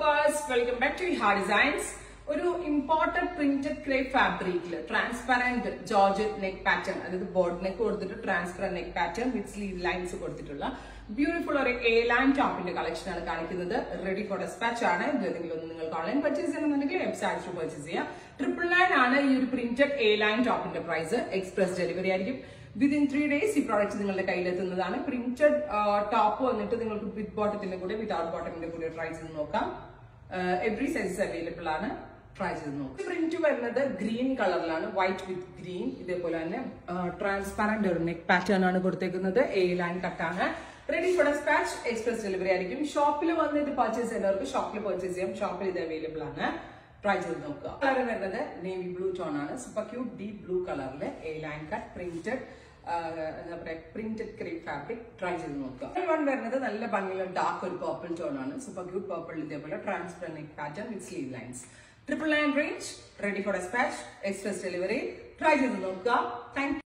viewers welcome back to ഹാ designs ഒരു important printed crepe ഫാബ്രിക്കിൽ ട്രാൻസ്പെറന്റ് ജോർജറ്റ് നെക്ക് പാറ്റേൺ അതായത് ബോർഡ് നെക്ക് കൊടുത്തിട്ട് transparent neck pattern with sleeve lines കൊടുത്തിട്ടുള്ള beautiful ഒരു എ ലൈൻ ടോപ്പിന്റെ കളക്ഷൻ ആണ് കാണിക്കുന്നത് റെഡി ഫോർ ഡെസ്പാച്ച് ആണ് ഇത് ഏതെങ്കിലും ഒന്ന് നിങ്ങൾക്ക് ഓൺലൈൻ പർച്ചേസ് ചെയ്യണമെന്നുണ്ടെങ്കിൽ വെബ്സൈറ്റ് ത്രൂ പർച്ചേസ് ചെയ്യാം ട്രിപ്പിൾ നയൻ ആണ് ഈ ഒരു പ്രിന്റഡ് എ ലൈൻ ടോപ്പിന്റെ പ്രൈസ് എക്സ്പ്രസ് ഡെലിവറി ആയിരിക്കും വിതിൻ ത്രീ ഡേയ്സ് ഈ പ്രോഡക്റ്റ് നിങ്ങളുടെ കയ്യിലെത്തുന്നതാണ് പ്രിന്റഡ് ടോപ്പ് വന്നിട്ട് നിങ്ങൾക്ക് വിത്ത് ബോട്ടത്തിന്റെ കൂടെ വിതൗട്ട് ബോട്ടത്തിന്റെ കൂടെ ട്രൈ ചെയ്ത് നോക്കാം എവറി സൈസസ് അവൈലബിൾ ആണ് ട്രൈ ചെയ്ത് നോക്കാം പ്രിന്റ് വരുന്നത് ഗ്രീൻ കളറിലാണ് വൈറ്റ് വിത്ത് ഗ്രീൻ ഇതേപോലെ തന്നെ ട്രാൻസ്പാരന്റ് ഒരു നെക്ക് പാറ്റേൺ ആണ് കൊടുത്തേക്കുന്നത് എ ലൈൻ കട്ടാണ് ready for despatch express delivery ആയിരിക്കും ഷോപ്പിൽ വന്നിട്ട് പർച്ചേസ് ചെയ്യുന്നവർക്ക് ഷോപ്പിൽ പർച്ചേസ് ചെയ്യാം ഷോപ്പിൽ ഇത് അവൈലബിൾ ആണ് ട്രൈ ചെയ്ത് നോക്കുക കളർ വരുന്നത് നേവി ബ്ലൂ ടോൺ ആണ് സൂപ്പർ ക്യൂട്ട് ഡീപ് ബ്ലൂ കളറിൽ എ ലൈൻ കട്ട് പ്രിന്റഡ് എന്താ പറയാ പ്രിന്റഡ് ക്രീം ഫാബ്രിക് ട്രൈ ചെയ്ത് നോക്കുക വൺ വരുന്നത് നല്ല ഭംഗിയുള്ള ഡാർക്ക് ഒരു പർപ്പിൾ ടോൺ ആണ് സൂപ്പർ ക്യൂട്ട് പർപ്പിൾ ഇതേപോലെ transparent pattern with sleeve lines triple nine range ready for despatch express delivery try ചെയ്ത് നോക്കുക താങ്ക്